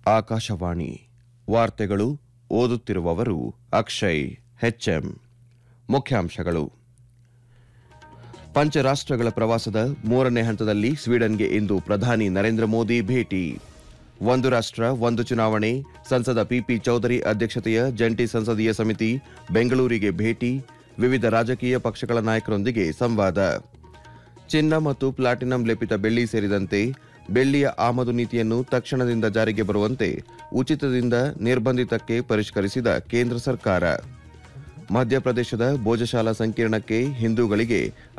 ಆಕಾಶವಾಣಿ ವಾರ್ತೆಗಳು ಓದುತ್ತಿರುವವರು ಅಕ್ಷಯ್ ಹೆಚ್ಎಂ ಮುಖ್ಯಾಂಶಗಳು ಪಂಚರಾಷ್ಟ್ರಗಳ ಪ್ರವಾಸದ ಮೂರನೇ ಹಂತದಲ್ಲಿ ಸ್ವೀಡನ್ಗೆ ಇಂದು ಪ್ರಧಾನಿ ನರೇಂದ್ರ ಮೋದಿ ಭೇಟಿ ಒಂದು ರಾಷ್ಟ್ರ ಒಂದು ಚುನಾವಣೆ ಸಂಸದ ಪಿಪಿ ಚೌಧರಿ ಅಧ್ಯಕ್ಷತೆಯ ಜಂಟಿ ಸಂಸದೀಯ ಸಮಿತಿ ಬೆಂಗಳೂರಿಗೆ ಭೇಟಿ ವಿವಿಧ ರಾಜಕೀಯ ಪಕ್ಷಗಳ ನಾಯಕರೊಂದಿಗೆ ಸಂವಾದ ಚಿನ್ನ ಮತ್ತು ಪ್ಲಾಟಿನಂ ಲೇಪಿತ ಬೆಳ್ಳಿ ಸೇರಿದಂತೆ ಬೆಳ್ಳಿಯ ಆಮದು ನೀತಿಯನ್ನು ತಕ್ಷಣದಿಂದ ಜಾರಿಗೆ ಬರುವಂತೆ ಉಚಿತದಿಂದ ನಿರ್ಬಂಧಿತಕ್ಕೆ ಪರಿಷ್ಕರಿಸಿದ ಕೇಂದ್ರ ಸರ್ಕಾರ ಮಧ್ಯಪ್ರದೇಶದ ಭೋಜಶಾಲಾ ಸಂಕೀರ್ಣಕ್ಕೆ ಹಿಂದೂಗಳಿಗೆ